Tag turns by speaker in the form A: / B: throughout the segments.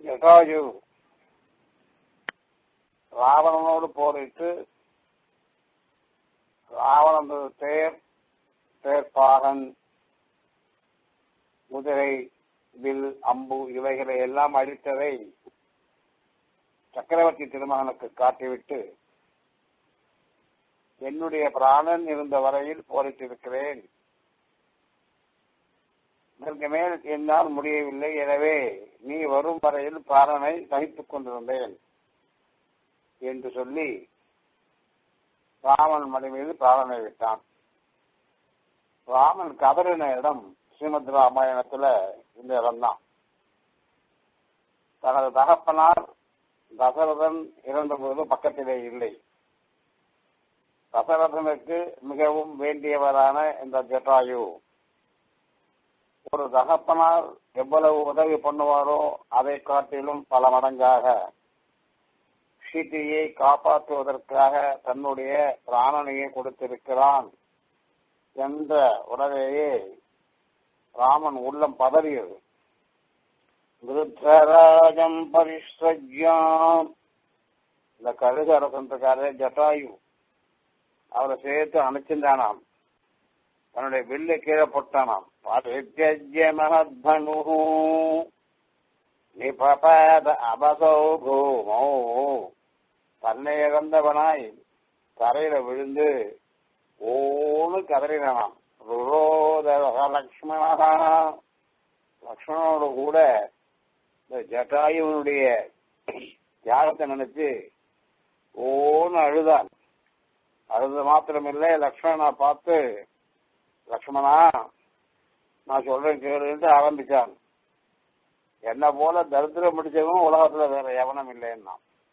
A: ஜட்டாயு ராவணனோடு போரிட்டு ராவணனது தேர் தேர்ப்பாகன் குதிரை வில் அம்பு இவைகளை எல்லாம் அழித்ததை சக்கரவர்த்தி திருமகனுக்கு காட்டிவிட்டு என்னுடைய பிராணன் இருந்த வரையில் போரிட்டிருக்கிறேன் இதற்கு மேல் என்னால் முடியவில்லை எனவே நீ வரும் வரையில் பிராணனை சகித்துக் கொண்டிருந்தேன் என்று சொல்லி ராமன் மடி மீது பிராணனை விட்டான் ராமன் கதறின இடம் ஸ்ரீமத் ராமாயணத்துல இந்த இடம்தான் தனது தகப்பனார் தசரதன் இறந்தபோது பக்கத்திலே இல்லை தசரதனுக்கு மிகவும் வேண்டியவரான இந்த ஜட்டாயு ஒரு தகப்பனார் எவ்வளவு உதவி பண்ணுவாரோ அதை காட்டிலும் பல மடங்காக சீதையை காப்பாற்றுவதற்காக தன்னுடைய பிராணனையை கொடுத்திருக்கிறான் என்ற உடனேயே ராமன் உள்ளம் பதறியது விருத்தராஜம் பரிசஜ்யாம் இந்த கழுகு அரசன்றிருக்காரு ஜட்டாயு அவரை சேர்த்து அணைச்சிருந்தானாம் தன்னுடைய வில்லை கீழே போட்டானாம் பரித்யஜ்ய மகத்பனு நிபபாத அபசோ பூமோ தன்னை இழந்தவனாய் தரையில விழுந்து ஓன்னு கதறினானாம் ருரோத லக்ஷ்மணா லக்ஷ்மணனோடு கூட இந்த ஜட்டாயுவனுடைய தியாகத்தை நினைச்சு ஓன்னு அழுதான் அழுது மாத்திரமில்லை லக்ஷ்மணனை பார்த்து லக்ஷ்மணா நான் சொல்றேன் கேளுன்ட்டு ஆரம்பிச்சான் என்ன போல தரித்திரம் பிடிச்சவன் உலகத்துல வேற எவனும் இல்லைன்னா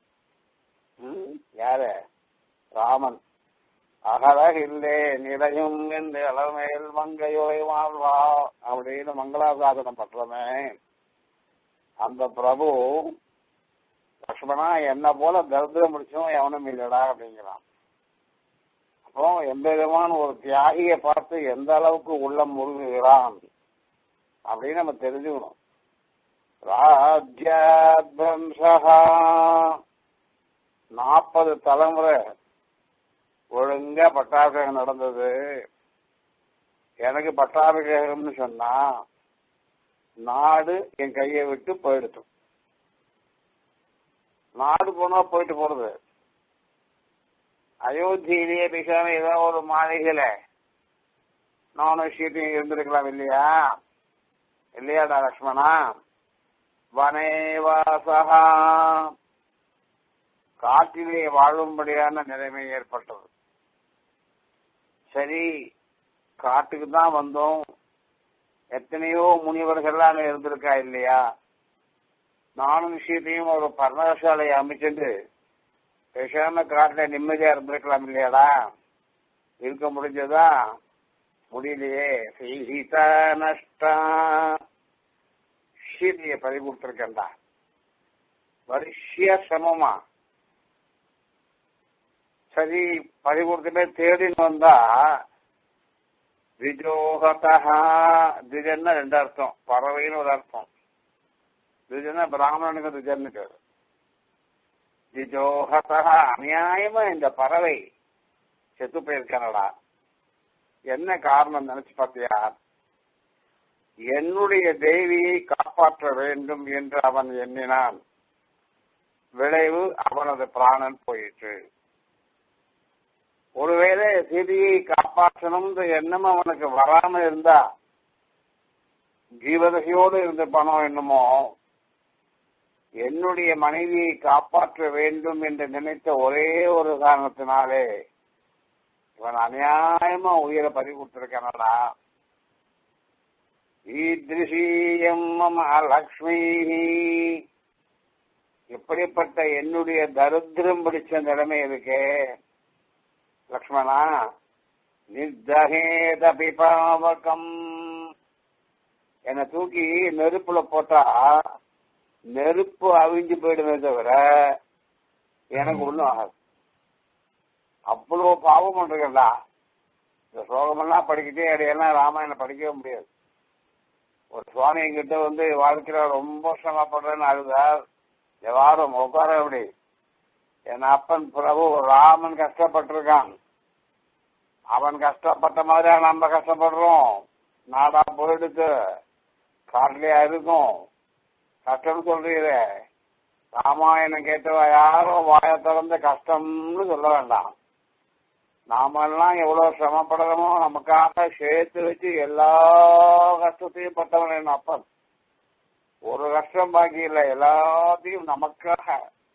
A: யாரு ராமன் அகலக இல்லே நிலையும் என்று அலர்மேல் மங்கையோய் வாழ்வா அப்படின்னு மங்களாசாசனம் பண்றமே அந்த பிரபு லக்ஷ்மணா என்ன போல தரித்திரம் பிடிச்சவன் எவனும் இல்லடா அப்படிங்கிறான் அப்போ எம்பெருமான் ஒரு தியாகியை பார்த்து எந்த அளவுக்கு உள்ளம் முருகுகிறான் அப்படின்னு நம்ம தெரிஞ்சுக்கணும் ராஜ்யாத்வம்சா நாற்பது தலைமுறை ஒழுங்கா பட்டாபிஷேகம் நடந்தது எனக்கு பட்டாபிஷேகம்னு சொன்னா நாடு என் கையை விட்டு போயிடுச்சு நாடு போனா போயிட்டு போறது அயோத்தியிலேயே பேசாம ஏதோ ஒரு மாளிகையில நானும் ஷீட்டையும் இருந்திருக்கலாம் இல்லையா இல்லையாடா லக்ஷ்மணா வனேவாசகா காட்டிலே வாழும்படியான நிலைமை ஏற்பட்டது சரி காட்டுக்கு தான் வந்தோம் எத்தனையோ முனிவர்கள்லாம் இருந்திருக்கா இல்லையா நானும் விஷயத்தையும் ஒரு பர்ணசாலையை அமைச்சுட்டு பேசாம காட்டுல நிம்மதியா இருந்திருக்கலாம் இல்லையாடா இருக்க முடிஞ்சதா முடியலையே சீதா நஷ்டா சீதையை பறி கொடுத்துருக்கேன்டா வருஷிய சிரமமா சரி பறி கொடுத்துட்டே தேடின்னு வந்தா திஜோகதா திஜன்னா ரெண்டு அர்த்தம் பறவைன்னு ஒரு அர்த்தம் திஜன்னா பிராமணனுக்கு திஜன்னு பேரு திஜோகதா அநியாயமா இந்த பறவை செத்து போயிருக்கானடா என்ன காரணம் நினைச்சு பார்த்தியா என்னுடைய தேவியை காப்பாற்ற வேண்டும் என்று அவன் எண்ணினான் விளைவு அவனது பிராணன் போயிற்று ஒருவேளை சீதையை காப்பாற்றணும்ன்ற எண்ணம் அவனுக்கு வராம இருந்தா ஜீவதகையோடு இருந்த பணம் என்னமோ என்னுடைய மனைவியை காப்பாற்ற வேண்டும் என்று நினைத்த ஒரே ஒரு காரணத்தினாலே இவன் அநியாயமா உயிரை பறி கொடுத்திருக்கானடா ஈத்ரிஷீயம் மம லக்ஷ்மி எப்படிப்பட்ட என்னுடைய தரித்திரம் பிடிச்ச நிலைமை இருக்கே லக்ஷ்மணா நிர்தகேத பிபாவகம் என்னை தூக்கி நெருப்புல போட்டா நெருப்பு அவிஞ்சு போயிடுமே தவிர எனக்கு ஒண்ணும் ஆகாது அவ்வளவு பாவம் பண்றீங்களா இந்த சோகமெல்லாம் படிக்கிட்டே இடையெல்லாம் ராமாயணம் படிக்கவே முடியாது ஒரு சுவாமி என்கிட்ட வந்து வாழ்க்கையில ரொம்ப சிரமப்படுறேன்னு அழுதார் எவ்வாறும் உட்கார எப்படி என் அப்பன் பிரபு ராமன் கஷ்டப்பட்டிருக்கான் அவன் கஷ்டப்பட்ட மாதிரியா நம்ம கஷ்டப்படுறோம் நாடா போயிடுத்து காட்டிலையா இருக்கும் கஷ்டம் சொல்றீரே ராமாயணம் கேட்டவ யாரும் வாய திறந்த கஷ்டம்னு சொல்ல வேண்டாம் நாமெல்லாம் எவ்வளவு சிரமப்படுறோமோ நமக்காக சேர்த்து வச்சு எல்லா கஷ்டத்தையும் பட்டவன் என் அப்பன் ஒரு கஷ்டம் பாக்கி இல்லை எல்லாத்தையும் நமக்காக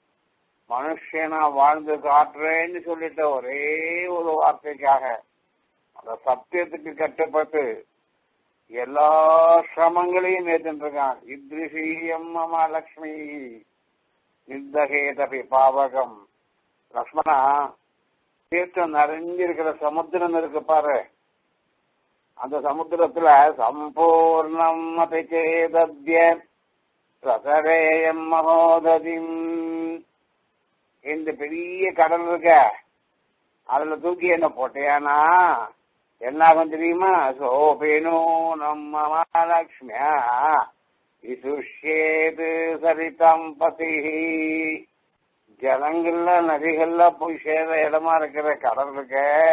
A: மனுஷனா வாழ்ந்து காட்டுறேன்னு சொல்லிட்ட ஒரே ஒரு வார்த்தைக்காக அந்த சத்தியத்துக்கு கட்டுப்பட்டு எல்லா சிரமங்களையும் ஏற்றுருக்கான் இத்ரிஷீயம் மம லக்ஷ்மி நிர்தகேதபி பாவகம் லக்ஷ்மணா தீர்த்தம் நிறைஞ்சிருக்கிற சமுத்திரம் இருக்கு பாரு அந்த சமுத்திரத்துல சம்பூர்ணம் அபிச்சேதத்ய பிரசரேயம் மகோததிம் இந்த பெரிய கடல் இருக்க அதுல தூக்கி என்ன போட்டியானா என்ன ஆகும் தெரியுமா சோபேனோ நம்ம மகாலட்சுமியா விசுஷேது சரிதம் பதி ஜலங்கள்ல நதிகள்ல போய் சேர இடமா இருக்கிற கடல் இருக்க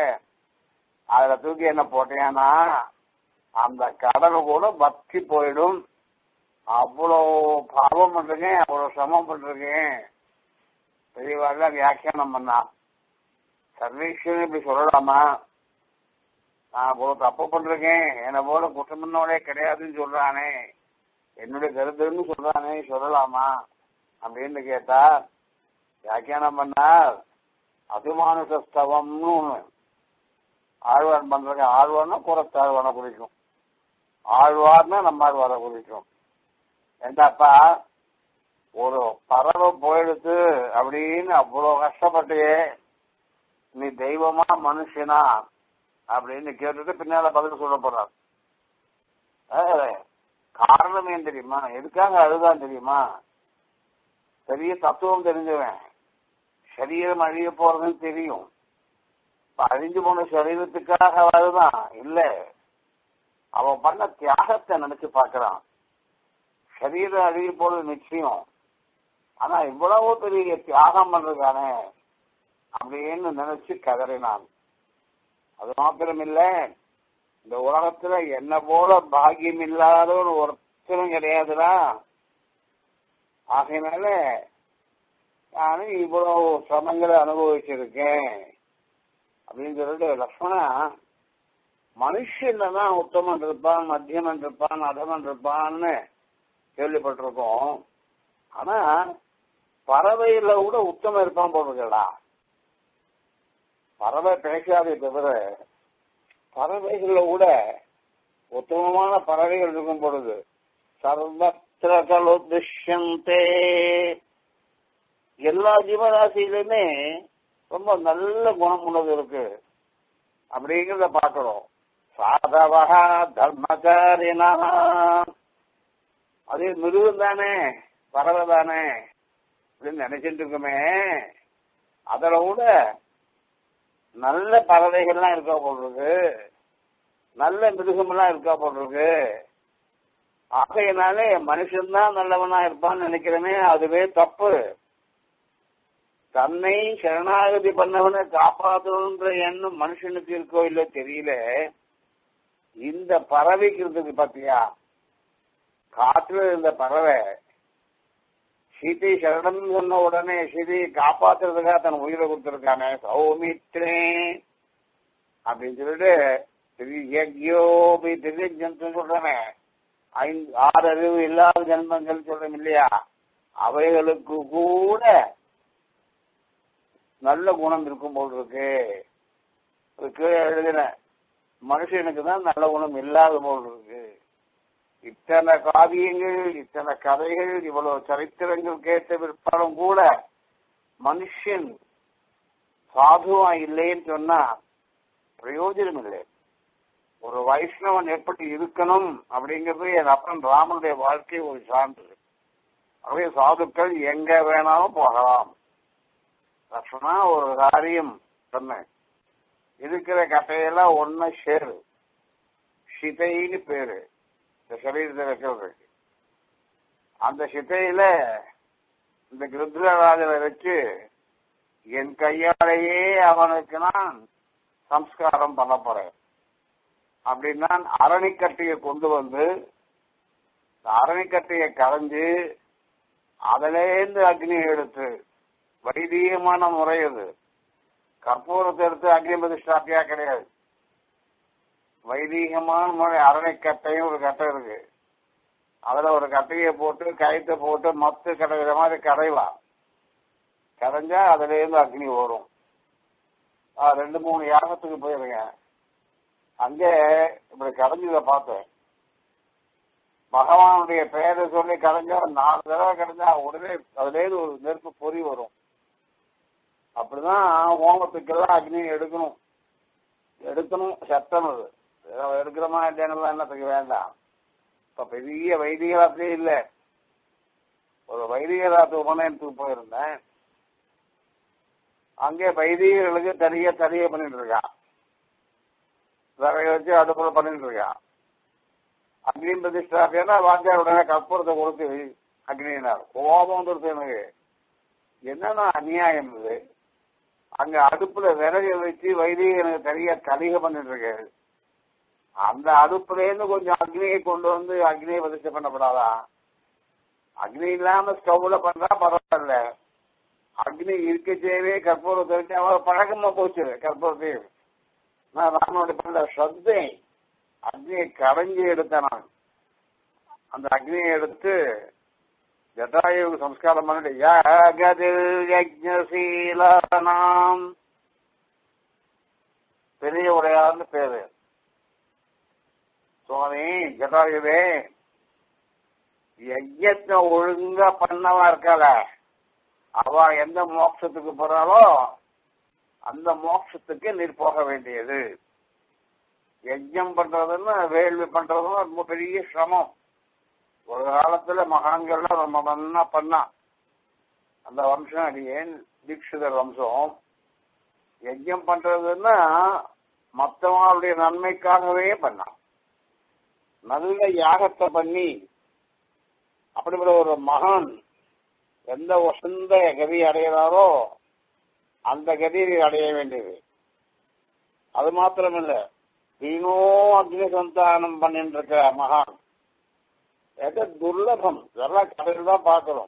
A: அதுல தூக்கி என்ன போட்டியானா அந்த கடல் கூட பக்தி போயிடும் அவ்வளோ பாவம் பண்றேன் அவ்வளோ சிரமம் பண்றேன் பெரியவாள் வியாக்கியானம் பண்ணா சர்வேஸ்வரன் இப்படி சொல்லலாமா நான் அவ்வளவு தப்பு பண்றேன் என்னை போல குற்றம் பண்ணவனே கிடையாதுன்னு சொல்றானே என்னுடைய கருத்துன்னு சொல்றானே சொல்லலாமா அப்படின்னு கேட்டா வியாக்கியானம் பண்ணார் அபிமானுஷஸ்தவம்னு ஒண்ணு ஆழ்வான் பண்றாங்க ஆழ்வார்னா குரத்தாழ்வான குறிக்கும் ஆழ்வார்னா நம்மாழ்வார குறிக்கும் ஏண்டாப்பா ஒரு பறவை போயிடுத்து அப்படின்னு அவ்வளவு கஷ்டப்பட்டியே நீ தெய்வமா மனுஷனா அப்படின்னு கேட்டுட்டு பின்னால பதில் சொல்ல போறார் காரணம் ஏன் தெரியுமா எதுக்காக அழுதான் தெரியுமா பெரிய தத்துவம் தெரிஞ்சவன் சரீரம் அழிய போறதுன்னு தெரியும் அழிஞ்சு போன சரீரத்துக்காக அழுதான் இல்ல அவன் பண்ண தியாகத்தை நினைச்சு பார்க்கறான் சரீரம் அழிய போறது நிச்சயம் ஆனா இவ்வளவு பெரிய தியாகம் பண்றதுக்கானே அப்படின்னு நினைச்சு கதறினான் அது மாத்திரம் இல்ல இந்த உலகத்துல என்ன போல பாக்கியம் இல்லாத ஒரு ஒருத்தரும் கிடையாதுடா ஆகையினால நானும் இவ்வளவு சிரமங்களை அனுபவிச்சிருக்கேன் அப்படின்னு சொல்லிட்டு லக்ஷ்மணா மனுஷன்ல தான் உத்தமன் இருப்பான் மத்தியமன் இருப்பான் அதமன் இருப்பான்னு கேள்விப்பட்டிருக்கோம் ஆனா பறவையில கூட உத்தமம் இருப்பான் போடுறதுடா பறவை பேசாதே தவிர பறவைகள்ல கூட உத்தமமான பறவைகள் இருக்கும் பொழுது சர்வத்திர கலோதிஷ்யந்தே எல்லா ஜீவராசியிலுமே ரொம்ப நல்ல குணம் உள்ளது இருக்கு அப்படிங்கிறத பாக்குறோம் சாதவா தர்மகாரினா அது மிருகம் தானே பறவை தானே அப்படின்னு நினைச்சிட்டு இருக்குமே அதுல கூட நல்ல பறவைகள்லாம் இருக்கா போடுறது நல்ல மிருகமெல்லாம் இருக்கா போடுறது ஆகையினாலே மனுஷன்தான் நல்லவனா இருப்பான்னு நினைக்கிறமே அதுவே தப்பு தன்னை சரணாகதி பண்ணவனை காப்பாற்றணுன்ற எண்ணம் மனுஷனுக்கு இருக்கோ இல்ல தெரியல இந்த பறவைக்கு இருந்தது பாத்தியா காற்றுல இருந்த பறவை சீதை சரணம் சொன்ன உடனே சீதையை காப்பாத்துறதுக்காக தன் உயிரை கொடுத்திருக்கானே சௌமித்ரே அப்படின்னு சொல்லிட்டு திரியக்யோபி திரிய ஜந்து சொல்றமே ஐந்து ஆறு அறிவு இல்லாத ஜென்மங்கள் சொல்றோம் இல்லையா அவைகளுக்கு கூட நல்ல குணம் இருக்கும் போல் இருக்கு கீழே எழுதின மனுஷனுக்கு தான் நல்ல குணம் இல்லாத போல் இருக்கு இத்தனை காவியங்கள் இத்தனை கதைகள் இவ்வளவு சரித்திரங்கள் கேட்ட பிற்பாடும் கூட மனுஷன் சாதுவா இல்லைன்னு சொன்னா பிரயோஜனம் இல்லை ஒரு வைஷ்ணவன் எப்படி இருக்கணும் அப்படிங்கிறது என் அப்பன் ராமனுடைய வாழ்க்கை ஒரு சான்று ஆகவே சாதுக்கள் எங்க வேணாலும் போகலாம் லட்சுமணா ஒரு காரியம் சொன்னேன் இருக்கிற கட்டையெல்லாம் ஒன்ன சேரு சிதைன்னு பேரு இந்த சரீரத்தை வைக்கிறதுக்கு அந்த சித்தையில இந்த கிருத்ரராஜனை வச்சு என் கையாலேயே அவனுக்கு நான் சம்ஸ்காரம் பண்ண போறேன் அப்படின்னா அரணிக்கட்டையை கொண்டு வந்து இந்த அரணிக்கட்டையை கரைஞ்சு அதிலேருந்து அக்னி எடுத்து வைதீகமான முறை அது கற்பூரத்தை எடுத்து அக்னி பிரதிஷ்டாப்பியா கிடையாது வைதீகமான முறை அரணைக்கட்டையும் ஒரு கட்டை இருக்கு அதுல ஒரு கட்டையை போட்டு கயிற்றை போட்டு மத்து கடைகிற மாதிரி கடையலாம் கரைஞ்சா அதுல இருந்து அக்னி வரும் ஆஹ் ரெண்டு மூணு யாகத்துக்கு போயிருக்கேன் அங்கே இப்படி கடைஞ்சதை பார்த்தேன் பகவானுடைய பெயரை சொல்லி கடைஞ்சா நாலு தடவை கடைஞ்சா உடனே அதுல இருந்து ஒரு நெருப்பு பொறி வரும் அப்படிதான் ஹோமத்துக்கெல்லாம் அக்னி எடுக்கணும் எடுக்கணும் சட்டம் அது ஏதோ எடுக்கிறோமா இல்லைன்னு என்னத்துக்கு வேண்டாம் இப்ப பெரிய வைதிகராத்திரி இல்ல ஒரு வைதிகராத்து உபநயனத்துக்கு போயிருந்தேன் அங்கே வைதிகர்களுக்கு தனியா தனிய பண்ணிட்டு இருக்கான் விறகு வச்சு அடுப்புல பண்ணிட்டு இருக்கான் அக்னி பிரதிஷ்டாப்பியா வாத்தியார் உடனே கற்பூரத்தை கொடுத்து அக்னியினார் கோபம் வந்துருது எனக்கு என்னன்னா அநியாயம் இது அங்க அடுப்புல விறகு வச்சு வைதிகனுக்கு தனியா தலிகை பண்ணிட்டு இருக்காரு அந்த அடுப்புல இருந்து கொஞ்சம் அக்னியை கொண்டு வந்து அக்னியை பிரதிஷ்டை பண்ணப்படாதா அக்னி இல்லாம ஸ்டவ்ல பண்றா பரவாயில்ல அக்னி இருக்கச்சேவே கற்பூரத்தை வச்சு அவன் பழக்கமா போச்சு கற்பூரத்தையும் நான் ராமனுடைய பண்ண ஸ்ரத்தை அக்னியை கரைஞ்சி எடுத்தேன் நான் அந்த அக்னியை எடுத்து ஜட்டாயுக்கு சம்ஸ்காரம் பண்ணிட்டு யாகதில் யஜ்ஞசீலனாம் பெரிய உடையார்னு பேரு சுவாமி ஜட்டாயுவே யஜ்யத்தை ஒழுங்கா பண்ணவா இருக்காள அவ எந்த மோட்சத்துக்கு போறாளோ அந்த மோட்சத்துக்கு நீர் போக வேண்டியது யஜ்யம் பண்றதுன்னு வேள்வி பண்றதுன்னு ரொம்ப பெரிய சிரமம் ஒரு காலத்துல மகான்கள்லாம் ரொம்ப நன்னா பண்ணா அந்த வம்சம் அடியேன் தீட்சிதர் வம்சம் யஜ்யம் பண்றதுன்னா மத்தவங்களுடைய நன்மைக்காகவே பண்ணான் நல்ல யாகத்தை பண்ணி அப்படிப்பட்ட ஒரு மகான் எந்த வசந்த கதி அடைகிறாரோ அந்த கதியை அடைய வேண்டியது அது மாத்திரமில்ல தீனோ அக்னி சந்தானம் பண்ணிட்டு இருக்க மகான் எது துர்லபம் இதெல்லாம் கடையில் தான் பார்க்கிறோம்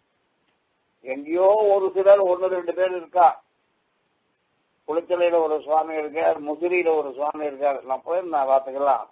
A: எங்கேயோ ஒரு சிலர் ஒன்று ரெண்டு பேர் இருக்கா குளித்தலையில ஒரு சுவாமி இருக்கார் முசிறியில ஒரு சுவாமி இருக்கார் நான் போயிருந்தேன் பார்த்துக்கலாம்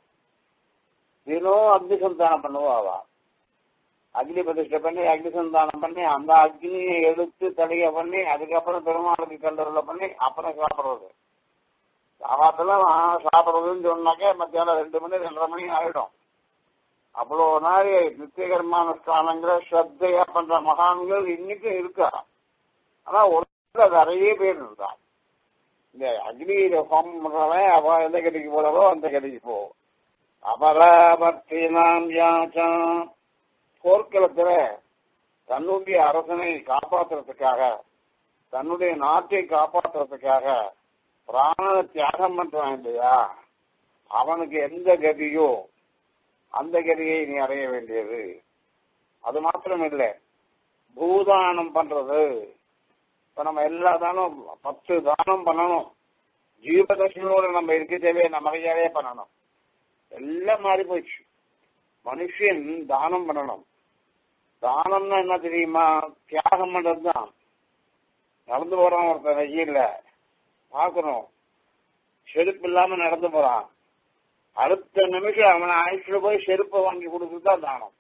A: தினம் அக்னி சந்தானம் பண்ணுவாவா அக்னி பிரதிஷ்டை பண்ணி அக்னி சந்தானம் பண்ணி அந்த அக்னியை எடுத்து தலிகை பண்ணி அதுக்கப்புறம் பெருமாளுக்கு கண்டறில பண்ணி அப்புறம் சாப்பிடுறது சாப்பாட்டெல்லாம் சாப்பிடுறதுன்னு சொன்னாக்க மத்தியானம் ரெண்டு மணி ரெண்டரை மணி ஆயிடும் அவ்வளோ நாள் நித்தியகரமான ஸ்தானங்களை ஸ்ரத்தையா பண்ற மகான்கள் இன்னைக்கும் இருக்கா ஆனா ஒரு நிறைய பேர் இருந்தான் இந்த அக்னியில ஹோமம் பண்றவன் அவ எந்த கடைக்கு போறதோ அந்த கடைக்கு போ அபராபர்த்தி நாம் யாச்சம் போர்க்களத்துல தன்னுடைய அரசனை காப்பாற்றுறதுக்காக தன்னுடைய நாட்டை காப்பாற்றுறதுக்காக பிராண தியாகம் பண்றான் இல்லையா அவனுக்கு எந்த கதியோ அந்த கதியை நீ அடைய வேண்டியது அது மாத்திரம் இல்லை பூதானம் பண்றது இப்ப நம்ம எல்லா தானம் பத்து தானம் பண்ணணும் ஜீவதர்ஷனோட நம்ம இருக்கவே நம்ம கையாலே பண்ணணும் எல்லாம் மாறி போச்சு மனுஷன் தானம் பண்ணணும் தானம்னா என்ன தெரியுமா தியாகம் பண்றது தான் நடந்து போறான் ஒருத்தன் வெயில்ல பார்க்கணும் செருப்பு இல்லாம நடந்து போறான் அடுத்த நிமிஷம் அவனை அழைச்சிட்டு போய் செருப்பை வாங்கி கொடுத்துட்டு தான் தானம்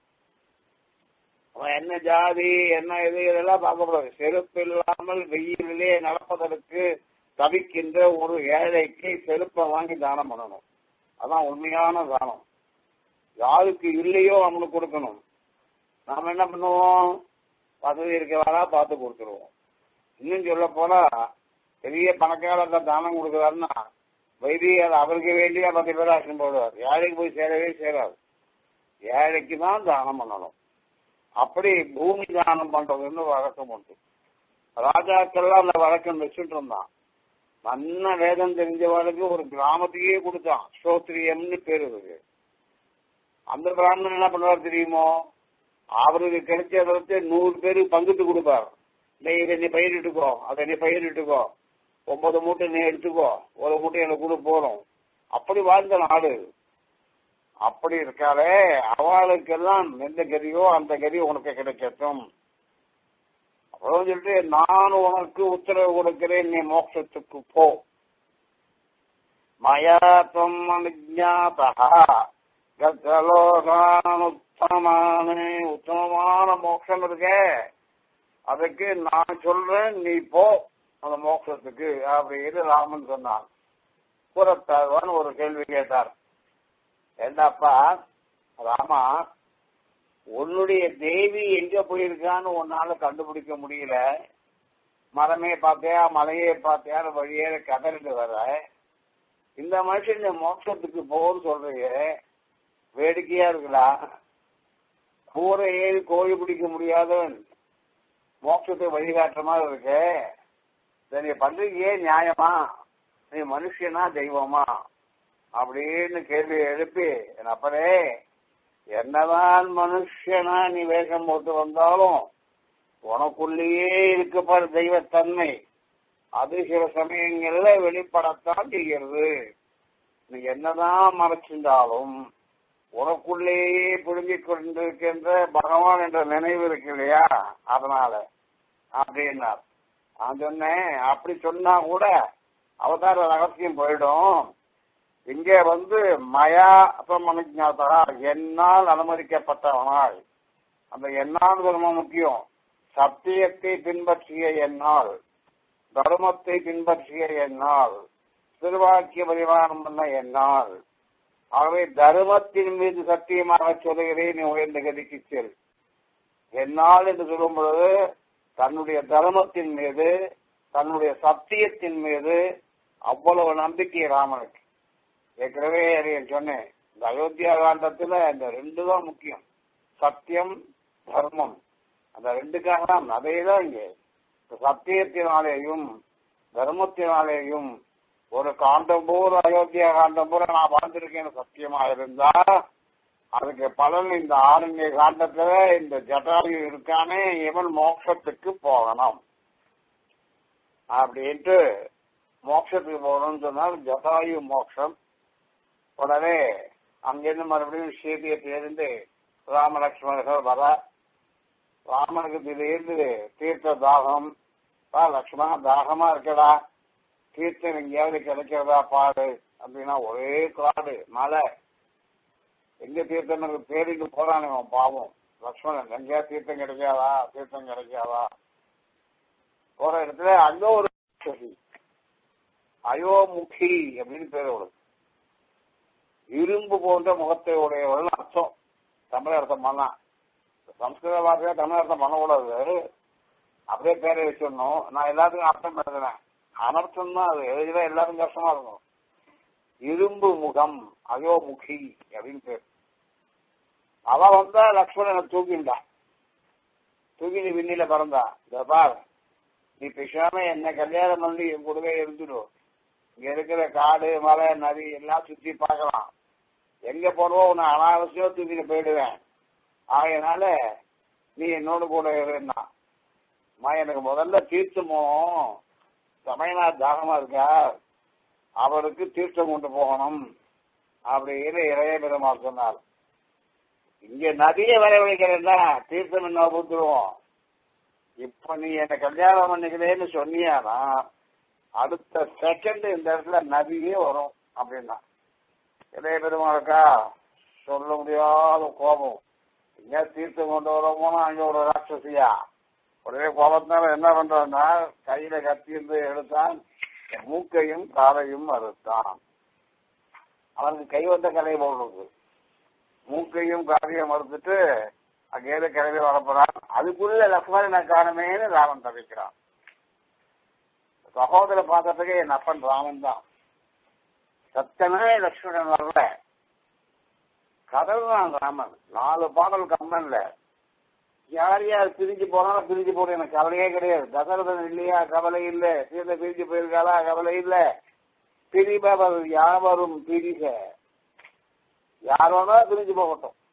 A: அவன் என்ன ஜாதி என்ன இது இதெல்லாம் பார்க்கக்கூடாது செருப்பு இல்லாமல் வெயிலிலே நடப்பதற்கு தவிக்கின்ற ஒரு ஏழைக்கு செருப்பை வாங்கி தானம் பண்ணணும் அதான் உண்மையான தானம் யாருக்கு இல்லையோ அவனுக்கு கொடுக்கணும் நாம என்ன பண்ணுவோம் வசதி இருக்கவாரா பார்த்து கொடுத்துருவோம் இன்னும் சொல்ல போனா பெரிய பணக்காரங்க தானம் கொடுக்குறாருன்னா வைத்தியர் அவருக்கு வேண்டிய பத்து பேர் ஆக்ஷன் போடுவார் ஏழைக்கு போய் சேரவே சேராது ஏழைக்கு தான் தானம் பண்ணணும் அப்படி பூமி தானம் பண்றதுன்னு வழக்கம் உண்டு ராஜாக்கள்லாம் அந்த வழக்கம் வச்சுட்டு இருந்தான் நல்ல வேதம் தெரிஞ்சவனுக்கு ஒரு கிராமத்தையே கொடுத்தான் ஸ்ரோத்ரியம்னு பேரு இருக்கு அந்த பிராமணன் என்ன பண்ணுவார் தெரியுமோ அவருக்கு கிடைச்சதை வச்சு நூறு பேருக்கு பங்கிட்டு கொடுப்பார் இல்லை இதை நீ பயிரிட்டுக்கோ அதை நீ பயிரிட்டுக்கோ ஒன்பது மூட்டை நீ எடுத்துக்கோ ஒரு மூட்டை எனக்கு கூட போதும் அப்படி வாழ்ந்த நாடு அப்படி இருக்காளே அவளுக்கெல்லாம் எந்த கதியோ அந்த கதி உனக்கு கிடைக்கட்டும் அப்புறம் சொல்லிட்டு நான் உனக்கு உத்தரவு கொடுக்கிறேன் நீ மோட்சத்துக்கு போ மயாத்தம் அனுஜாதா உத்தமமான உத்தமமான மோட்சம் இருக்கே அதுக்கு நான் சொல்றேன் நீ போ அந்த மோட்சத்துக்கு அப்படின்னு ராமன் சொன்னான் கூறத்தாழ்வான் ஒரு கேள்வி கேட்டார் என்னப்பா ராமா உன்னுடைய தேவி எங்க போயிருக்கான்னு உன்னால கண்டுபிடிக்க முடியல மரமே பார்த்தியா மலையே பார்த்தியான்னு வழியே கதறிட்டு வர இந்த மனுஷன் இந்த மோட்சத்துக்கு போன்னு சொல்றீங்க வேடிக்கையா இருக்கலாம் கூரை ஏறி கோழி பிடிக்க முடியாதவன் மோட்சத்துக்கு வழிகாட்டுற மாதிரி இருக்கு சரி பண்றீங்க நியாயமா நீ மனுஷனா தெய்வமா அப்படின்னு கேள்வி எழுப்பி என் அப்பனே என்னதான் மனுஷனா நீ வேஷம் போட்டு வந்தாலும் உனக்குள்ளேயே இருக்கப்பார் தெய்வத்தன்மை அது சில சமயங்கள்ல வெளிப்படத்தான் செய்கிறது நீ என்னதான் மறைச்சிருந்தாலும் உனக்குள்ளேயே புரிஞ்சிக் கொண்டிருக்கின்ற பகவான் என்ற நினைவு இருக்கு இல்லையா அதனால அப்படின்னார் நான் சொன்னேன் அப்படி சொன்னா கூட அவதார ரகசியம் போயிடும் இங்கே வந்து மயா அபமனுஜாதா என்னால் அனுமதிக்கப்பட்டவனாய் அந்த என்னால் ரொம்ப முக்கியம் சத்தியத்தை பின்பற்றிய என்னால் தர்மத்தை பின்பற்றிய என்னால் திருவாக்கிய பரிமாணம் பண்ண என்னால் ஆகவே தர்மத்தின் மீது சத்தியமாக சொல்லுகிறேன் நீ உயர்ந்த கதிக்கு செல் என்னால் என்று சொல்லும் பொழுது தன்னுடைய தர்மத்தின் மீது தன்னுடைய சத்தியத்தின் மீது அவ்வளவு நம்பிக்கை ராமனுக்கு ஏற்கனவே சொன்னேன் இந்த அயோத்தியா காண்டத்துல இந்த ரெண்டு தான் முக்கியம் சத்தியம் தர்மம் அந்த ரெண்டுக்காக தான் அதே தான் இங்கே சத்தியத்தினாலேயும் தர்மத்தினாலேயும் ஒரு காண்டம் பூரா அயோத்தியா காண்டம் பூரா நான் வாழ்ந்திருக்கேன் சத்தியமா இருந்தா அதுக்கு பலன் இந்த ஆரண்ய காண்டத்துல இந்த ஜட்டாயு இருக்கானே இவன் மோட்சத்துக்கு போகணும் அப்படின்ட்டு மோட்சத்துக்கு போகணும்னு சொன்னால் ஜட்டாயு மோட்சம் உடனே அங்கிருந்து மறுபடியும் சீதையை தெரிந்து ராமலட்சுமணர்கள் வர ராமனுக்கு திடீர்னு தீர்த்த தாகம் பா லக்ஷ்மணா தாகமா இருக்கடா தீர்த்தம் எங்கேயாவது கிடைக்கிறதா பாடு அப்படின்னா ஒரே காடு மலை எங்க தீர்த்தம் தேடிட்டு போறானே அவன் பாவம் லக்ஷ்மணன் எங்கேயா தீர்த்தம் கிடைக்காதா தீர்த்தம் கிடைக்காதா போற இடத்துல அங்க ஒரு அயோமுகி அப்படின்னு பேர் அவளுக்கு இரும்பு போன்ற முகத்தை உடையவள் அர்த்தம் தமிழ் அர்த்தம் பண்ணலாம் சம்ஸ்கிருத வார்த்தையா தமிழ் அர்த்தம் பண்ணக்கூடாது அப்படியே பேரை வச்சிடணும் நான் எல்லாத்துக்கும் அர்த்தம் எழுதுனேன் அனர்த்தம் தான் அது எழுதினா எல்லாருக்கும் கஷ்டமா இருக்கும் இரும்பு முகம் அயோமுகி அப்படின்னு பேர் அவ வந்தா லக்ஷ்மணனை தூக்கிண்டா தூக்கி நீ விண்ணில பறந்தா இந்த பார் நீ பேசாம என்ன கல்யாணம் பண்ணி என் கூடவே இருந்துடும் இங்க இருக்கிற காடு மலை நதி எல்லாம் சுத்தி பார்க்கலாம் எங்க போறவோ உன்னை அனாவசியம் தூக்கிட்டு போயிடுவேன் ஆகையனால நீ என்னோட கூட இருந்தா அம்மா எனக்கு முதல்ல தீர்த்தமோ சமயநாத் தாகமா இருக்கா அவருக்கு தீர்த்தம் கொண்டு போகணும் அப்படின்னு இளைய பெருமாள் சொன்னார் இங்க நதியை வரவழைக்கிறேன்னா தீர்த்தம் என்ன ஊத்துருவோம் இப்ப நீ என்ன கல்யாணம் பண்ணிக்கிறேன்னு சொன்னியானா அடுத்த செகண்ட் இந்த இடத்துல நதியே வரும் அப்படின்னா இளைய பெருமாளுக்கா சொல்ல முடியாத கோபம் எங்க தீர்த்தம் கொண்டு வரமோனா அங்க ஒரு ராட்சசியா ஒரே கோபத்தினால என்ன பண்றான்னா கையில கத்தி இருந்து எடுத்தான் மூக்கையும் காலையும் அறுத்தான் அவனுக்கு கை வந்த கலை போடுறது மூக்கையும் காலையும் மறுத்துட்டு அங்கேயிருந்து கிளம்பி வரப்போறான் அதுக்குள்ள லக்ஷ்மணனை காணமேன்னு ராமன் தவிக்கிறான் சகோதர பாத்திரத்துக்கு என் அப்பன் ராமன் தான் சத்தமே லக்ஷ்மணன் வரல கடல் தான் ராமன் நாலு பாடல் கம்மன்ல யார் யார் பிரிஞ்சு போனாலும் பிரிஞ்சு போட எனக்கு கவலையே கிடையாது தசரதன் இல்லையா கவலை இல்ல சீதை பிரிஞ்சு போயிருக்காளா கவலை இல்ல பிரிபவர் யாவரும் பிரிக யாரோட பிரிஞ்சு போகட்டும்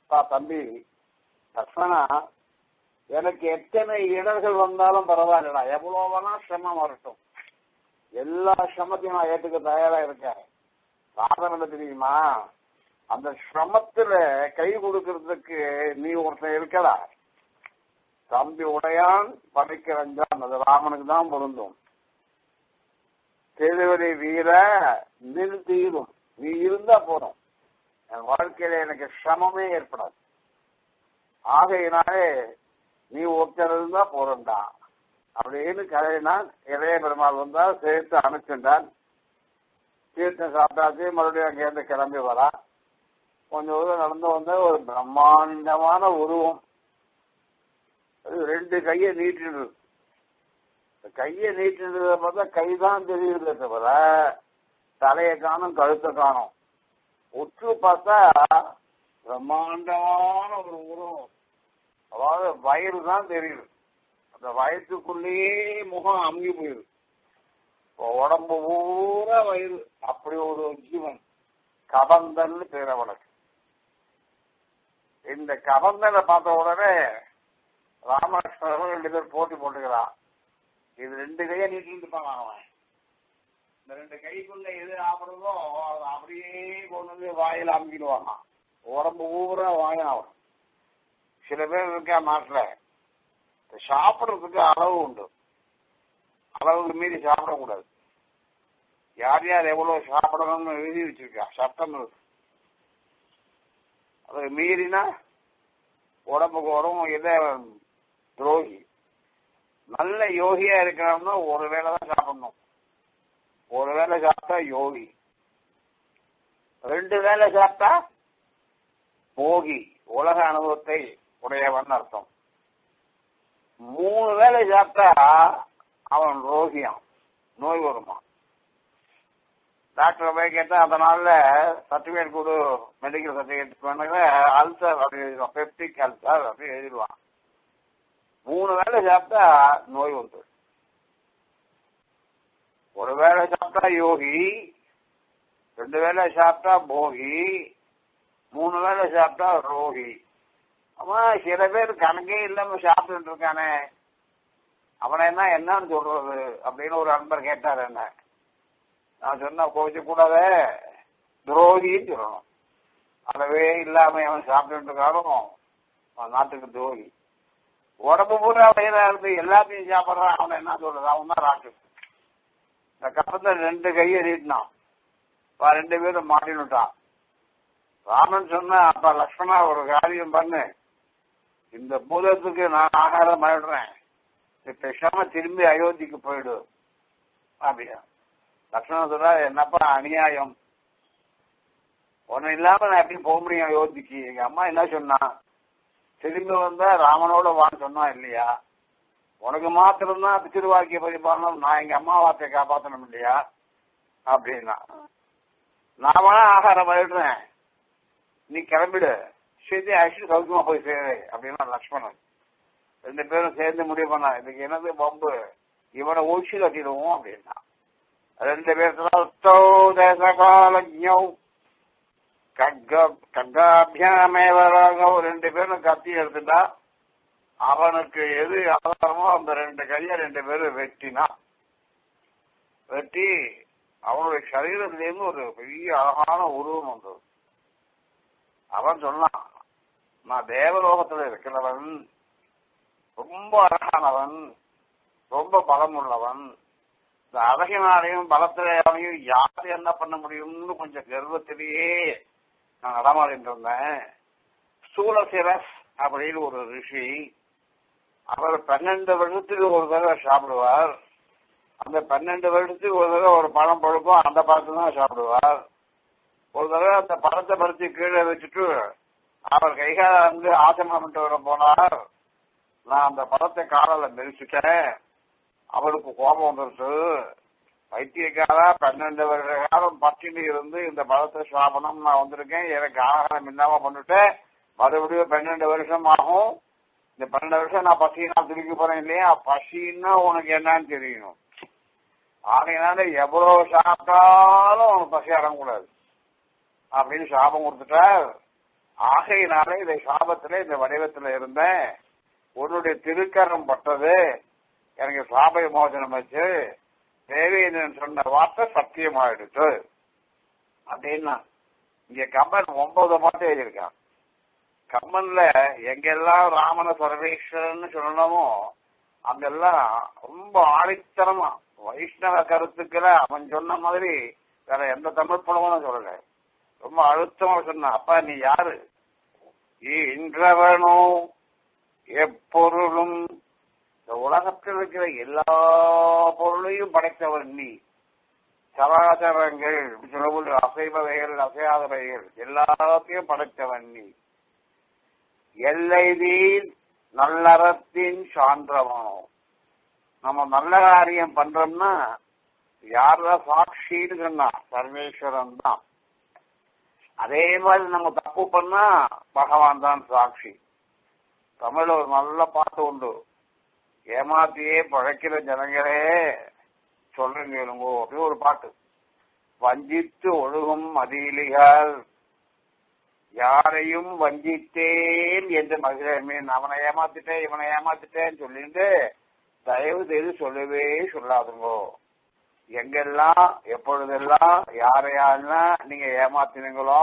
A: அப்பா தம்பி லக்ஷ்மணா எனக்கு எத்தனை இடர்கள் வந்தாலும் பரவாயில்லடா எவ்வளவு வேணா சிரமம் வரட்டும் எல்லா சிரமத்தையும் நான் ஏத்துக்க தயாரா இருக்கேன் காரணம் என்ன தெரியுமா அந்த சிரமத்துல கை கொடுக்கறதுக்கு நீ ஒருத்தன் இருக்கடா தம்பி உடையான் படைக்கிறஞ்சான் அது ராமனுக்கு தான் பொருந்தும் திருவடி வீர நில் தீரும் நீ இருந்தா போதும் என் வாழ்க்கையில எனக்கு சிரமமே ஏற்படாது ஆகையினாலே நீ ஒருத்தர் இருந்தா போறண்டா அப்படின்னு கதையினான் இளைய பெருமாள் வந்தால் சேர்த்து அனுப்பிச்சின்றான் தீர்த்தம் சாப்பிட்டாச்சு மறுபடியும் அங்கேருந்து கிளம்பி வரா கொஞ்சம் தூரம் நடந்து வந்த ஒரு பிரம்மாண்டமான உருவம் அது ரெண்டு கையை நீட்டிடுது கையை நீட்டினதை பார்த்தா கைதான் தெரியுதே தவிர தலையை காணும் கழுத்தை காணும் உற்று பார்த்தா பிரம்மாண்டமான ஒரு உருவம் அதாவது வயிறு தான் தெரியுது அந்த வயசுக்குள்ளேயே முகம் அமுங்கி போயிடுது இப்போ உடம்பு பூரா வயிறு அப்படி ஒரு ஜீவன் கபந்தன்னு பேர் அவனுக்கு இந்த கபந்தனை பார்த்த உடனே ராமகிருஷ்ணன் ரெண்டு பேர் போட்டி போட்டுக்கிறான் இது ரெண்டு கையை நீட்டிட்டு இருப்பான் அவன் இந்த ரெண்டு கைக்குள்ள எது ஆப்படுறதோ அதை அப்படியே கொண்டு வந்து வாயில் அமுக்கிடுவாங்க உடம்பு ஊரா வாயம் ஆகும் சில பேர் இருக்கா நாட்டில் சாப்பிட்றதுக்கு அளவு உண்டு அளவுக்கு மீறி சாப்பிடக்கூடாது யார் யார் எவ்வளவு சாப்பிடணும்னு எழுதி வச்சிருக்கா சட்டம் இருக்கு அது மீறினா உடம்புக்கு வரும் இதை துரோகி நல்ல யோகியா இருக்கணும்னா ஒரு வேளை தான் சாப்பிடணும் ஒரு வேளை சாப்பிட்டா யோகி ரெண்டு வேளை சாப்பிட்டா போகி உலக அனுபவத்தை உடையவன் அர்த்தம் மூணு வேளை சாப்பிட்டா அவன் ரோகியான் நோய் வருமா டாக்டர் போய் கேட்டா அதனால சர்டிபிகேட் கொடு மெடிக்கல் சர்டிபிகேட் பண்ணுங்க அல்சர் அப்படி எழுதிடுவான் பெப்டிக் அல்சர் அப்படி எழுதிடுவான் மூணு வேளை சாப்பிட்டா நோய் வந்து ஒரு வேளை சாப்பிட்டா யோகி ரெண்டு வேளை சாப்பிட்டா போகி மூணு வேளை சாப்பிட்டா ரோகி ஆமா சில பேர் கணக்கே இல்லாம சாப்பிட்டு இருக்கானே அவனை என்ன என்னன்னு சொல்றது அப்படின்னு ஒரு அன்பர் கேட்டார் என்ன நான் சொன்ன கோவிச்சு கூடாத துரோகின்னு சொல்லணும் அளவே இல்லாம அவன் சாப்பிட்டு இருக்கானோ அவன் நாட்டுக்கு துரோகி உடம்பு பூரா வயிறா இருந்து எல்லாத்தையும் சாப்பிட்றான் அவனை என்ன சொல்றது அவன் தான் ராட்டு இந்த கப்பத்தை ரெண்டு கையை நீட்டினான் ரெண்டு பேரும் மாட்டினுட்டான் ராமன் சொன்ன அப்ப லக்ஷ்மணா ஒரு காரியம் பண்ணு இந்த பூதத்துக்கு நான் ஆகாரம் ஆயிடுறேன் பேசாம திரும்பி அயோத்திக்கு போயிடு அப்படியா லக்ஷ்மணன் சொல்றா என்னப்பா அநியாயம் ஒன்னும் இல்லாம நான் எப்படி போக முடியும் அயோத்திக்கு எங்க அம்மா என்ன சொன்னா திரும்பி வந்தா ராமனோட வான்னு சொன்னா இல்லையா உனக்கு மாத்திரம்தான் திருவாக்கிய பரிபாலனம் நான் எங்க அம்மா வார்த்தையை காப்பாற்றணும் இல்லையா அப்படின்னா நான் வேணா ஆகாரம் ஆயிடுறேன் நீ கிளம்பிடு சரி ஆக்சுவலி சௌக்கியமா போய் சேரு அப்படின்னா லக்ஷ்மணன் ரெண்டு பேரும் சேர்ந்து முடிவு பண்ணா இதுக்கு என்னது பம்பு இவனை ஒழிச்சு கட்டிடுவோம் அப்படின்னா ரெண்டு பேர்த்தோ தேசகாலஜோ கக்காபியாமேவராக ரெண்டு பேரும் கத்தி எடுத்துட்டா அவனுக்கு எது ஆதாரமோ அந்த ரெண்டு கையை ரெண்டு பேரும் வெட்டினா வெட்டி அவனுடைய சரீரத்திலேருந்து ஒரு பெரிய அழகான உருவம் வந்தது அவன் சொன்னான் நான் தேவலோகத்துல இருக்கிறவன் ரொம்ப அழகானவன் ரொம்ப பலம் உள்ளவன் இந்த அழகினாலையும் பலத்திலேயும் யார் என்ன பண்ண முடியும்னு கொஞ்சம் கர்வத்திலேயே நான் நடமாடிட்டு இருந்தேன் சூலசிரஸ் அப்படின்னு ஒரு ரிஷி அவர் பன்னெண்டு வருடத்துக்கு ஒரு தடவை சாப்பிடுவார் அந்த பன்னெண்டு வருடத்துக்கு ஒரு தடவை ஒரு பழம் பழுக்கும் அந்த பழத்தை தான் சாப்பிடுவார் ஒரு தடவை அந்த பழத்தை பறித்து கீழே வச்சுட்டு அவர் கைகால வந்து ஆசனம் பண்ணிட்டு வர போனார் நான் அந்த பழத்தை காலால மெரிச்சுட்டேன் அவருக்கு கோபம் வந்துருச்சு வைத்தியக்காரா பன்னெண்டு வருட காலம் பட்டினி இருந்து இந்த பழத்தை சாப்பிடணும் நான் வந்திருக்கேன் எனக்கு ஆகாரம் இல்லாம பண்ணிட்டேன் மறுபடியும் பன்னெண்டு வருஷம் ஆகும் இந்த பன்னெண்டு வருஷம் நான் பசினா திருப்பி போறேன் இல்லையா பசின்னா உனக்கு என்னன்னு தெரியணும் ஆகையினால எவ்வளவு சாப்பிட்டாலும் உனக்கு பசி அடங்கக்கூடாது அப்படின்னு சாபம் கொடுத்துட்டார் ஆகையினாலே இந்த சாபத்துல இந்த வடிவத்துல இருந்தேன் உன்னுடைய திருக்கரம் பட்டது எனக்கு சாப விமோசனம் வச்சு தேவேந்திரன் சொன்ன வார்த்தை சத்தியமாயிடுச்சு அப்படின்னா இங்க கம்மன் ஒன்பது பாட்டு எழுதியிருக்கான் கம்மன்ல எங்கெல்லாம் ராமன சர்வேஸ்வரன் சொல்லணுமோ அங்கெல்லாம் ரொம்ப ஆழித்தனமா வைஷ்ணவ கருத்துக்களை அவன் சொன்ன மாதிரி வேற எந்த தமிழ் படமும் சொல்லல ரொம்ப அழுத்தமா சொன்னான் அப்பா நீ யாரு இன்றவனோ எப்பொருளும் இந்த உலகத்தில் இருக்கிற எல்லா பொருளையும் படைத்தவன் நீ சராசரங்கள் சொல்லக்கூடிய அசைவவைகள் அசையாதவைகள் எல்லாத்தையும் படைத்தவன் நீ எல்லை நீர் நல்லறத்தின் சான்றவனோ நம்ம நல்ல காரியம் பண்றோம்னா யார்தான் சாட்சின்னு சொன்னா சர்வேஸ்வரன் தான் அதே மாதிரி நம்ம தப்பு பண்ணா பகவான் தான் சாட்சி தமிழ்ல ஒரு நல்ல பாட்டு உண்டு ஏமாத்தியே பழைக்கிற ஜனங்களே சொல்றேங்க கேளுங்கோ அப்படின்னு ஒரு பாட்டு வஞ்சித்து ஒழுகும் மதியிலிகள் யாரையும் வஞ்சித்தேன் என்று மகிழமீன் அவனை ஏமாத்திட்டேன் இவனை ஏமாத்திட்டேன்னு சொல்லிட்டு தயவு செய்து சொல்லவே சொல்லாதுங்கோ எங்கெல்லாம் எப்பொழுதெல்லாம் யாரையாருன்னா நீங்க ஏமாத்தினீங்களோ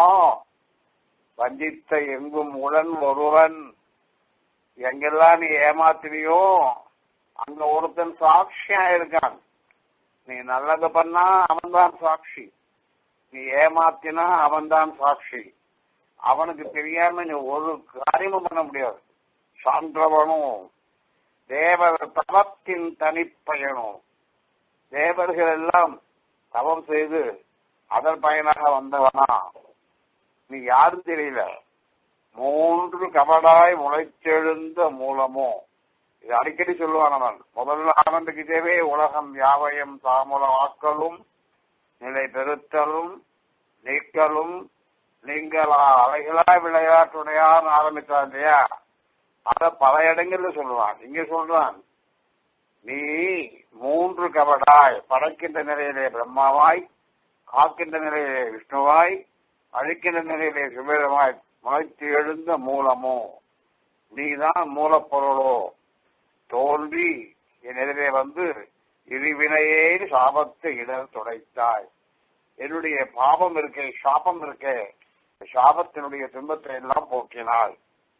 A: வஞ்சித்த எங்கும் உடன் ஒருவன் எங்கெல்லாம் நீ ஏமாத்தினியோ அங்க ஒருத்தன் சாட்சியா இருக்கான் நீ நல்லது பண்ணா அவன்தான் சாட்சி நீ ஏமாத்தினா அவன்தான் சாட்சி அவனுக்கு தெரியாம நீ ஒரு காரியமும் பண்ண முடியாது சான்றவனும் தேவர் தவத்தின் தனிப்பயனும் தேவர்கள் எல்லாம் தவம் செய்து அதன் பயனாக வந்தவனா நீ யாரும் தெரியல மூன்று கபடாய் முளைச்செழுந்த மூலமோ இது அடிக்கடி சொல்லுவான் அவன் முதல்ல அவனுக்கு தேவை உலகம் யாவையும் தாமுல வாக்களும் நிலை பெருத்தலும் நீக்கலும் நீங்களா அலைகளா விளையாட்டுடையான்னு ஆரம்பித்தான் இல்லையா அத பல இடங்கள்ல சொல்லுவான் இங்க சொல்றான் நீ மூன்று கபடாய் படைக்கின்ற நிலையிலே பிரம்மாவாய் காக்கின்ற நிலையிலே விஷ்ணுவாய் அழிக்கின்ற நிலையிலே சுபேரமாய் முளைத்து எழுந்த மூலமோ நீதான் மூலப்பொருளோ தோல்வி என் எதிரே வந்து இருவினையே சாபத்தை இடர் துடைத்தாய் என்னுடைய பாபம் இருக்கே சாபம் இருக்கே சாபத்தினுடைய துன்பத்தை எல்லாம் போக்கினாள்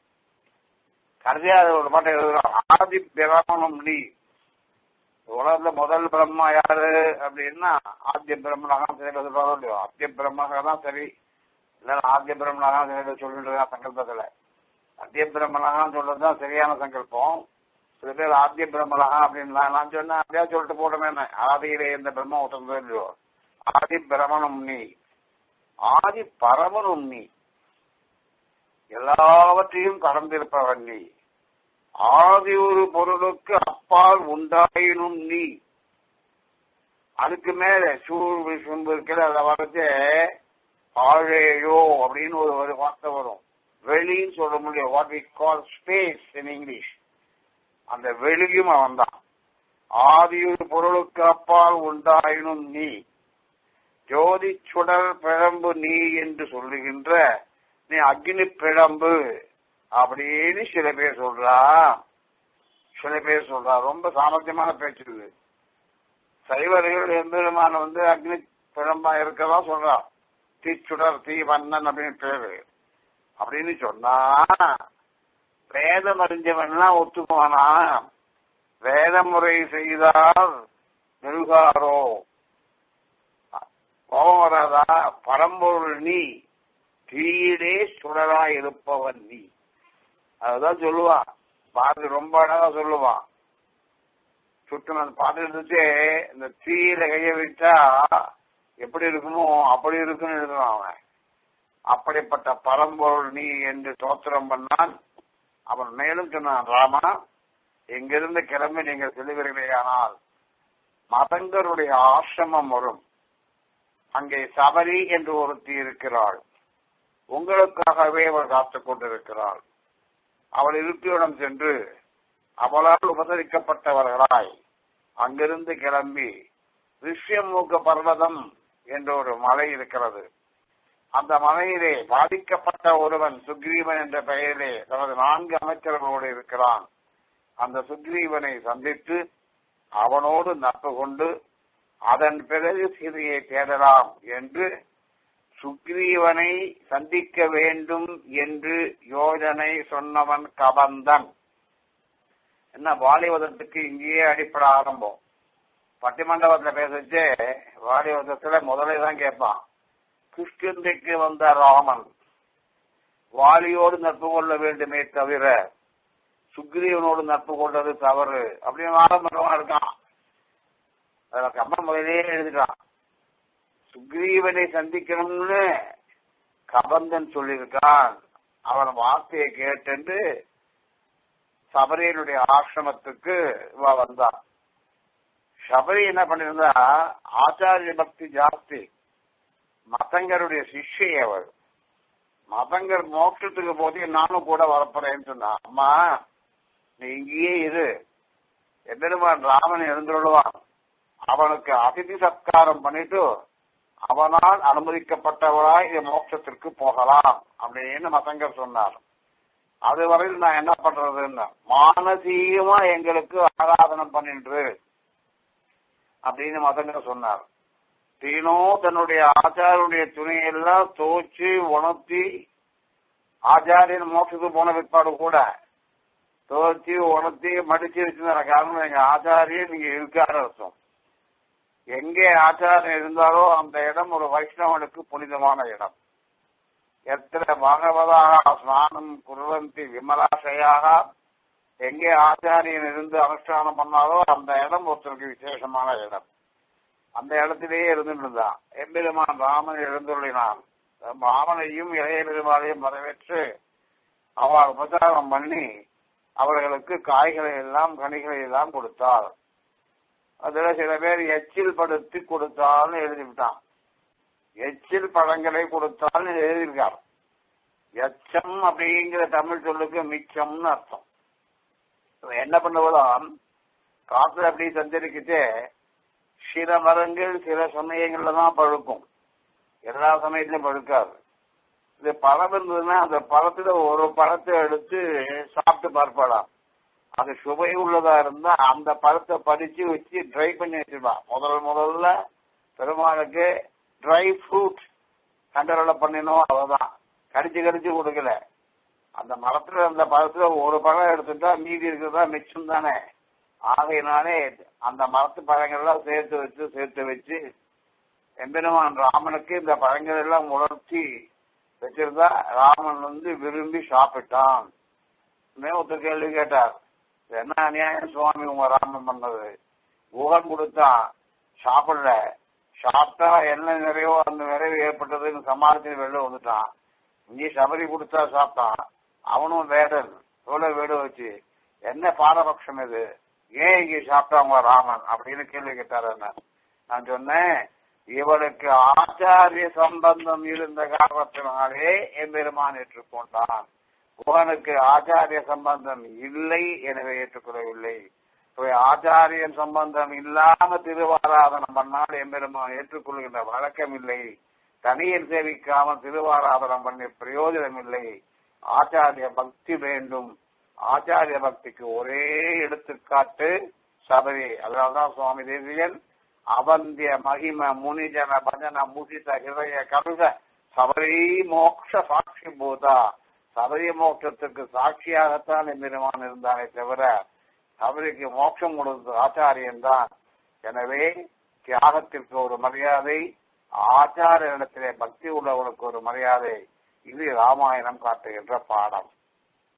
A: கடைசியாக ஒரு பாட்டை எழுதுறான் ஆதி பிரமணம் நீ உலகத்துல முதல் பிரம்மா யாரு அப்படின்னா ஆத்திய பிரம்மனாக சரி சொல்றாரோ இல்லையோ ஆத்திய பிரம்மனாக தான் சரி இல்லைன்னா ஆத்திய பிரம்மனாக சரி சொல்லிட்டு இருக்கான் சங்கல்பத்துல ஆத்திய பிரம்மனாக சொல்றதுதான் சரியான சங்கல்பம் சில பேர் ஆத்திய பிரம்மனாக அப்படின்னு நான் சொன்னேன் அப்படியே சொல்லிட்டு போட்டோமே ஆதியிலே இந்த பிரம்ம ஒருத்தன் இல்லையோ ஆதி பிரமணம் நீ ஆதி பரமனும் நீ எல்லாவற்றையும் கடந்திருப்பவன் நீ ஆதி ஒரு பொருளுக்கு அப்பால் உண்டாயினும் நீ அதுக்கு மேல சூர் சும்பு இருக்கிற அதை வரைச்சு ஆழேயோ அப்படின்னு ஒரு ஒரு வார்த்தை வரும் வெளின்னு சொல்ல முடியும் what we call space in English அந்த வெளியும் அவன் தான் ஆதி ஒரு பொருளுக்கு அப்பால் உண்டாயினும் நீ ஜோதி சுடர் பிழம்பு நீ என்று சொல்லுகின்ற நீ அக்னி பிழம்பு அப்படின்னு சில பேர் சொல்றா சில பேர் சொல்றா ரொம்ப சாமர்த்தியமான பேச்சு இது சைவர்கள் எம்பெருமான வந்து அக்னி பிழம்பா இருக்கதா சொல்றா தீச்சுடர் தீ வண்ணன் அப்படின்னு பேரு அப்படின்னு சொன்னா வேதம் அறிஞ்சவன்லாம் ஒத்துக்குவானா வேத முறை செய்தால் நெருகாரோ கோபம் வராதா பரம்பொருள் நீ தீயிலே சுடரா இருப்பவன் நீ அதுதான் சொல்லுவான் பாரதி ரொம்ப அழகா சொல்லுவான் சுட்டு அந்த பாட்டு இருந்துச்சு இந்த தீயில கைய வச்சா எப்படி இருக்குமோ அப்படி இருக்குன்னு எழுதுறான் அவன் அப்படிப்பட்ட பரம்பொருள் நீ என்று தோத்திரம் பண்ணான் அவன் மேலும் சொன்னான் ராமா எங்கிருந்து கிளம்பி நீங்கள் செல்லுவீர்களேயானால் மதங்கருடைய ஆசிரமம் வரும் அங்கே சபரி என்று ஒருத்தி இருக்கிறாள் உங்களுக்காகவே அவள் காத்துக் கொண்டிருக்கிறாள் அவள் இருப்பிடம் சென்று அவளால் உபசரிக்கப்பட்டவர்களாய் அங்கிருந்து கிளம்பி ரிஷ்யமூக்க பர்வதம் என்ற ஒரு மலை இருக்கிறது அந்த மலையிலே பாதிக்கப்பட்ட ஒருவன் சுக்ரீவன் என்ற பெயரிலே தனது நான்கு அமைச்சர்களோடு இருக்கிறான் அந்த சுக்ரீவனை சந்தித்து அவனோடு நட்பு கொண்டு அதன் பிறகு சீதையை தேடலாம் என்று சுக்ரீவனை சந்திக்க வேண்டும் என்று யோஜனை சொன்னவன் கபந்தன் என்ன வாலிவதத்துக்கு இங்கேயே அடிப்படை ஆரம்பம் பட்டிமண்டபத்துல பேசிச்சு வாலிவதத்துல முதலே தான் கேட்பான் கிருஷ்ணந்தைக்கு வந்த ராமன் வாலியோடு நட்பு கொள்ள வேண்டுமே தவிர சுக்ரீவனோடு நட்பு கொண்டது தவறு அப்படின்னு ஆரம்பமா இருக்கான் அதுல கம்மன் முதலே எழுதிட்டான் சுக்ரீவனை சந்திக்கணும்னு கபந்தன் சொல்லியிருக்கான் அவன் வார்த்தையை கேட்டு சபரியனுடைய ஆசிரமத்துக்கு இவ வந்தான் சபரி என்ன பண்ணிருந்தா ஆச்சாரிய பக்தி ஜாஸ்தி மதங்கருடைய சிஷ்யை அவள் மதங்கர் மோட்சத்துக்கு போது நானும் கூட வரப்போறேன்னு சொன்னா அம்மா நீ இங்கேயே இரு எம்பெருமான் ராமன் எழுந்துள்ளுவான் அவனுக்கு அதிதி சத்காரம் பண்ணிட்டு அவனால் அனுமதிக்கப்பட்டவராய் இந்த மோட்சத்திற்கு போகலாம் அப்படின்னு மதங்கர் சொன்னார் அதுவரையில் நான் என்ன பண்றதுன்னு மானசீகமா எங்களுக்கு ஆராதனம் பண்ணின்று அப்படின்னு மதங்கர் சொன்னார் தீனோ தன்னுடைய ஆச்சாரியனுடைய துணியெல்லாம் துவச்சு உணர்த்தி ஆச்சாரியன் மோட்சத்துக்கு போன பிற்பாடு கூட துவச்சி உணர்த்தி மடிச்சு வச்சிருந்த காரணம் எங்க ஆச்சாரியன் இங்க இருக்காரு அர்த்தம் எங்கே ஆச்சாரம் இருந்தாலோ அந்த இடம் ஒரு வைஷ்ணவனுக்கு புனிதமான இடம் எத்தனை பாகவதாக ஸ்நானம் குருவந்தி விமலாசையாக எங்கே ஆச்சாரியன் இருந்து அனுஷ்டானம் பண்ணாலோ அந்த இடம் ஒருத்தருக்கு விசேஷமான இடம் அந்த இடத்திலேயே இருந்துட்டு இருந்தான் எம்பெருமான் ராமன் எழுந்துள்ளினான் ராமனையும் இளைய பெருமாளையும் வரவேற்று அவள் உபச்சாரம் பண்ணி அவர்களுக்கு காய்களை எல்லாம் கனிகளை எல்லாம் கொடுத்தார் அதுல சில பேர் எச்சில் படுத்தி கொடுத்தால்னு எழுதிவிட்டான் எச்சில் பழங்களை கொடுத்தால்னு எழுதியிருக்கார் எச்சம் அப்படிங்கிற தமிழ் சொல்லுக்கு மிச்சம்னு அர்த்தம் என்ன பண்ணுவதாம் காத்துல அப்படி சஞ்சரிக்கிட்டே சில மரங்கள் சில சமயங்கள்ல தான் பழுக்கும் எல்லா சமயத்திலும் பழுக்காது இது பழம் இருந்ததுன்னா அந்த பழத்துல ஒரு பழத்தை எடுத்து சாப்பிட்டு பார்ப்பாளாம் அது சுவை உள்ளதா இருந்தா அந்த பழத்தை படிச்சு வச்சு ட்ரை பண்ணி வச்சிருப்பான் முதல் முதல்ல பெருமாளுக்கு ட்ரை ஃப்ரூட் கண்டரோல பண்ணினோம் அவ்வளவுதான் கடிச்சு கடிச்சு கொடுக்கல அந்த மரத்துல அந்த பழத்துல ஒரு பழம் எடுத்துட்டா மீதி இருக்கிறதா மிச்சம் தானே ஆகையினாலே அந்த மரத்து பழங்கள்லாம் சேர்த்து வச்சு சேர்த்து வச்சு எம்பெருமான் ராமனுக்கு இந்த பழங்கள் எல்லாம் உலர்த்தி வச்சிருந்தா ராமன் வந்து விரும்பி சாப்பிட்டான் ஒருத்தர் கேள்வி கேட்டார் என்ன அநியாயம் சுவாமி உங்க ராமன் பண்ணது குகன் கொடுத்தான் சாப்பிடல சாப்பிட்டா என்ன நிறைவோ அந்த நிறைவு ஏற்பட்டதுன்னு சமாளிச்சு வெளில வந்துட்டான் இங்கே சபரி கொடுத்தா சாப்பிட்டான் அவனும் வேடன் எவ்வளவு வேடு வச்சு என்ன பாரபட்சம் இது ஏன் இங்க சாப்பிட்டாங்க ராமன் அப்படின்னு கேள்வி கேட்டார் என்ன நான் சொன்னேன் இவளுக்கு ஆச்சாரிய சம்பந்தம் இருந்த காரணத்தினாலே எம்பெருமான் ஏற்றுக்கொண்டான் குகனுக்கு ஆச்சாரிய சம்பந்தம் இல்லை எனவே ஏற்றுக்கொள்ளவில்லை ஆச்சாரியன் சம்பந்தம் இல்லாம திருவாராதனம் பண்ணால் எம்பெருமான் ஏற்றுக்கொள்கின்ற வழக்கம் இல்லை தனியில் சேவிக்காமல் திருவாராதனம் பண்ணி பிரயோஜனம் இல்லை ஆச்சாரிய பக்தி வேண்டும் ஆச்சாரிய பக்திக்கு ஒரே எடுத்துக்காட்டு சபரி அதனால்தான் சுவாமி தேசியன் அவந்திய மகிம முனிஜன பஜன முதித ஹிருதய கருத சபரி மோக்ஷ சாட்சி பூதா சபரி மோட்சத்துக்கு சாட்சியாகத்தான் எம்பெருமான் இருந்தானே தவிர சபரிக்கு மோட்சம் கொடுத்தது ஆச்சாரியன் தான் எனவே தியாகத்திற்கு ஒரு மரியாதை ஆச்சார இடத்திலே பக்தி உள்ளவர்களுக்கு ஒரு மரியாதை இது ராமாயணம் காட்டுகின்ற பாடம்